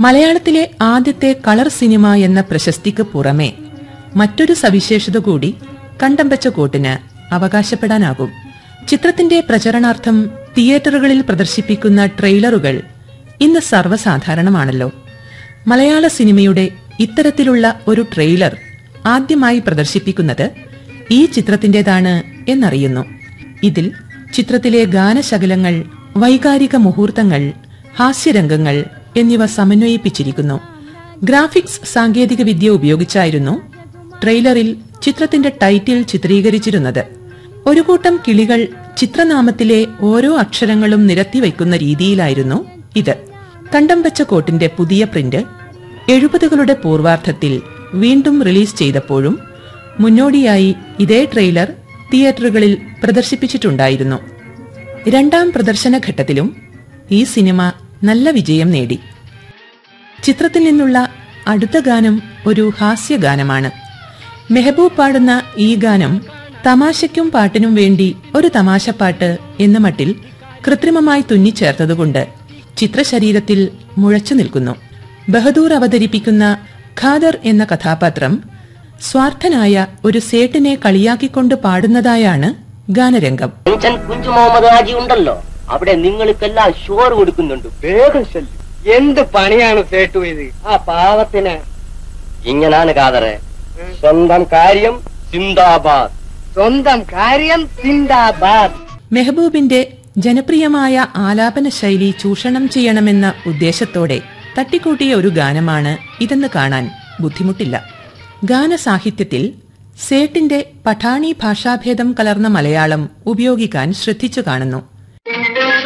മലയാളത്തിലെ ആദ്യത്തെ colour cinema എന്ന പ്രശസ്തിക്ക് പുറമെ മറ്റൊരു സവിശേഷത കൂടി കണ്ടമ്പച്ച കോട്ടിന് അവകാശപ്പെടാനാകും ചിത്രത്തിന്റെ പ്രചരണാർത്ഥം തിയേറ്ററുകളിൽ പ്രദർശിപ്പിക്കുന്ന ട്രെയിലറുകൾ ഇന്ന് സർവ്വസാധാരണമാണല്ലോ മലയാള സിനിമയുടെ ഇത്തരത്തിലുള്ള ഒരു ട്രെയിലർ ആദ്യമായി പ്രദർശിപ്പിക്കുന്നത് ഈ ചിത്രത്തിന്റേതാണ് എന്നറിയുന്നു ഇതിൽ ചിത്രത്തിലെ ഗാനശകലങ്ങൾ വൈകാരിക മുഹൂർത്തങ്ങൾ ഹാസ്യരംഗങ്ങൾ എന്നിവ സമന്വയിപ്പിച്ചിരിക്കുന്നു ഗ്രാഫിക്സ് സാങ്കേതിക വിദ്യ ഉപയോഗിച്ചായിരുന്നു ട്രെയിലറിൽ ചിത്രത്തിന്റെ ടൈറ്റിൽ ചിത്രീകരിച്ചിരുന്നത് ഒരു കൂട്ടം കിളികൾ ചിത്രനാമത്തിലെ ഓരോ അക്ഷരങ്ങളും നിരത്തിവയ്ക്കുന്ന രീതിയിലായിരുന്നു ഇത് കണ്ടംവച്ച കോട്ടിന്റെ പുതിയ പ്രിന്റ് എഴുപതുകളുടെ പൂർവാർദ്ധത്തിൽ വീണ്ടും റിലീസ് ചെയ്തപ്പോഴും മുന്നോടിയായി ഇതേ ട്രെയിലർ തിയേറ്ററുകളിൽ പ്രദർശിപ്പിച്ചിട്ടുണ്ടായിരുന്നു രണ്ടാം പ്രദർശന ഘട്ടത്തിലും ഈ സിനിമ നല്ല വിജയം നേടി ചിത്രത്തിൽ നിന്നുള്ള അടുത്ത ഗാനം ഒരു ഹാസ്യഗാനമാണ് മെഹബൂബ് പാടുന്ന ഈ ഗാനം തമാശയ്ക്കും പാട്ടിനും വേണ്ടി ഒരു തമാശപ്പാട്ട് എന്ന മട്ടിൽ കൃത്രിമമായി തുന്നിച്ചേർത്തതുകൊണ്ട് ചിത്രശരീരത്തിൽ മുഴച്ചു നിൽക്കുന്നു ബഹദൂർ അവതരിപ്പിക്കുന്ന ഖാദർ എന്ന കഥാപാത്രം സ്വാർത്ഥനായ ഒരു സേട്ടിനെ കളിയാക്കിക്കൊണ്ട് പാടുന്നതായാണ് ഗാനരംഗം ടെൻഷൻ കുഞ്ചു മുഹമ്മദ് ഹാജി ഉണ്ടല്ലോ അവിടെ നിങ്ങൾക്കെല്ലാം ഷോർ കൊടുക്കുന്നുണ്ട് വേഗം ശല്യം എന്ത് പണിയാണ് സേട്ടു ഇത് ആ പാവത്തിന് ഇങ്ങനാണ് കാതറെ സ്വന്തം കാര്യം സിന്ദാബാദ് സ്വന്തം കാര്യം സിന്ദാബാദ് മെഹബൂബിന്റെ ജനപ്രിയമായ ആലാപന ശൈലി ചൂഷണം ചെയ്യണമെന്ന ഉദ്ദേശത്തോടെ തട്ടിക്കൂട്ടിയ ഒരു ഗാനമാണ് ഇതെന്ന് കാണാൻ ബുദ്ധിമുട്ടില്ല ഗാനസാഹിത്യത്തിൽ സേട്ടിന്റെ പഠാണി ഭാഷാഭേദം കലർന്ന മലയാളം ഉപയോഗിക്കാൻ ശ്രദ്ധിച്ചു കാണുന്നു